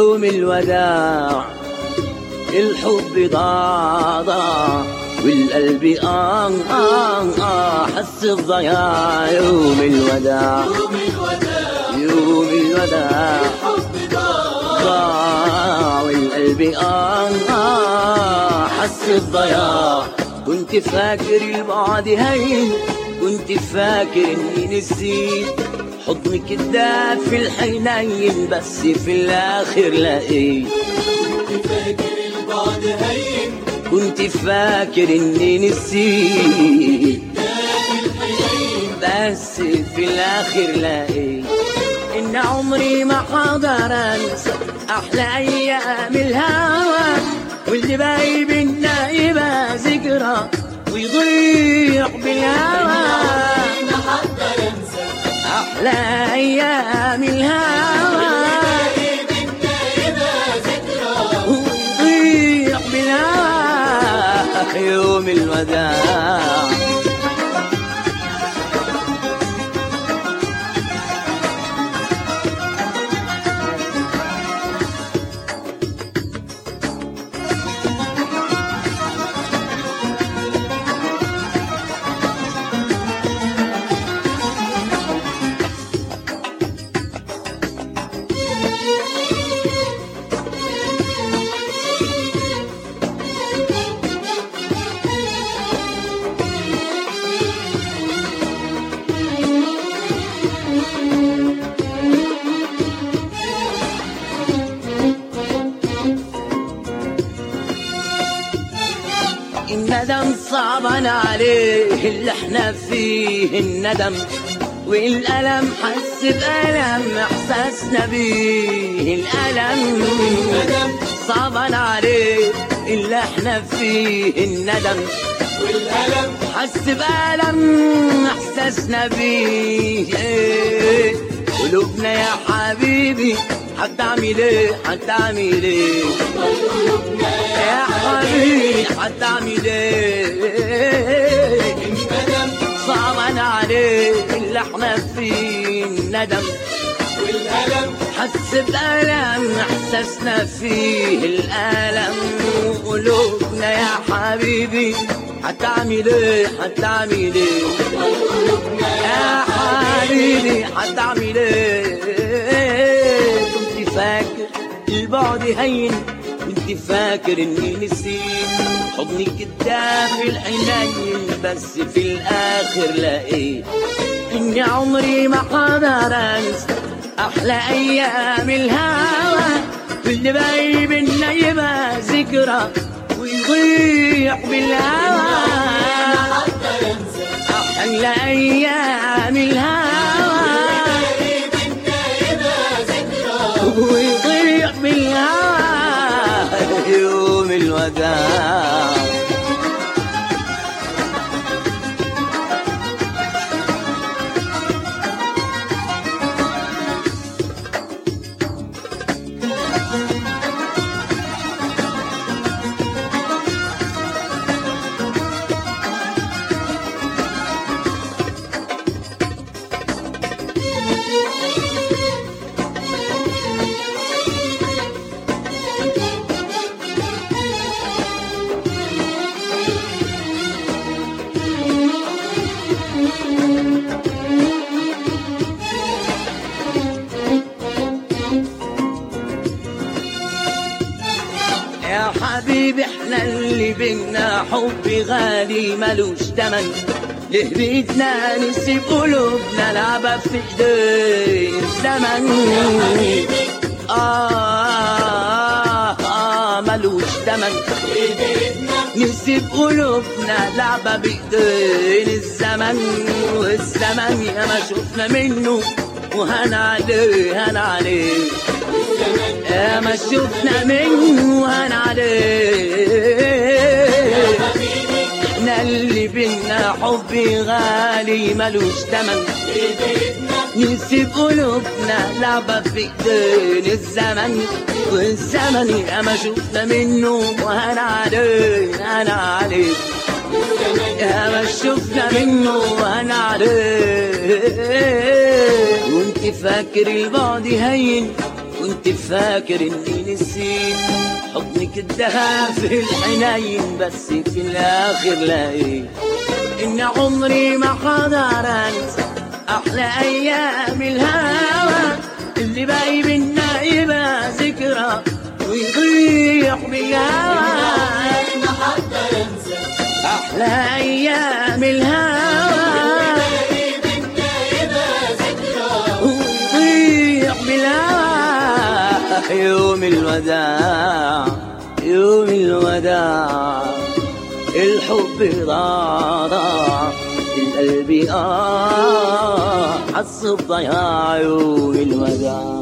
يوم الوداع الحب ضاع ضاع والقلب آه آه آه حس بضياع يوم الوداع يوم الوداع يوم الوداع الحب ضاع ضاع والقلب آه آه حس بضياع كنت فاكر البعد هين كنت فاكر اني نسيت حضنك الدافي الحنين بس في الاخر لقيت كنت فاكر البعد هين كنت فاكر اني نسيت دافي الحنين بس في الاخر لقيت ان عمري ما حقدر انسى احلى ايام الهوى واللي باقي بينا يبقى ذكرى ويضيع بالهوى ما حقدر انسى احلى ايام الهوى بينا يبقى ذكرى ويضيع بالهوى يوم الوداع الندم صعبا عليه اللي احنا فيه الندم والألم حس بألم إحساسنا بيه الألم صعبا عليه اللي احنا فيه الندم والألم حس بألم إحساسنا بيه إيه. قلوبنا يا حبيبي هتعمل ايه هتعمل ايه يا حبيبي هتعمل ايه الندم صعبا عليه اللي احنا فيه الندم والألم حس بألم احساسنا فيه الألم وقلوبنا يا حبيبي هتعمل ايه هتعمل ايه يا حبيبي هتعمل ايه كنت فاكر البعد هين كنت فاكر اني نسيت حضنك الدافي الحنين بس في الاخر لقيت اني عمري ما قدر انسى احلى ايام الهوى واللي باقي بينا يبقى ذكرى ويضيع بالهوى حقدر انسى احلى ايام الهوى بينا يبقى ذكرى ويضيع بالهوى يوم الوداع يا حبيبي احنا اللي بينا حب غالي ملوش تمن ليه بيتنا نسيب قلوبنا لعبة في ايدين الزمن آه, آه, آه ملوش تمن نسيب قلوبنا لعبة بإيدين الزمن والزمن يا ما شفنا منه وهنا عليه هنا عليه يا ما شفنا منه وهنا عليه احنا اللي بينا حب غالي ملوش تمن نسيب قلوبنا لعبة في ايدين الزمن والزمن يا ما شفنا منه وهنا عليه هنا عليه يا ما شفنا منه وهنا عليه وانت فاكر البعد هين كنت فاكر اني نسيت حضنك الدافئ الحنين بس في الاخر لقيت ان عمري ما حضر انسى احلى ايام الهوى اللي باقي بينا يبقى ذكرى ويضيع بالهوى ما حقدر انسى احلى ايام الهوى باقي بينا يبقى ذكرى ويضيع بالهوى يوم الوداع يوم الوداع الحب ضاع ضاع القلب آه حس بضياع يوم الوداع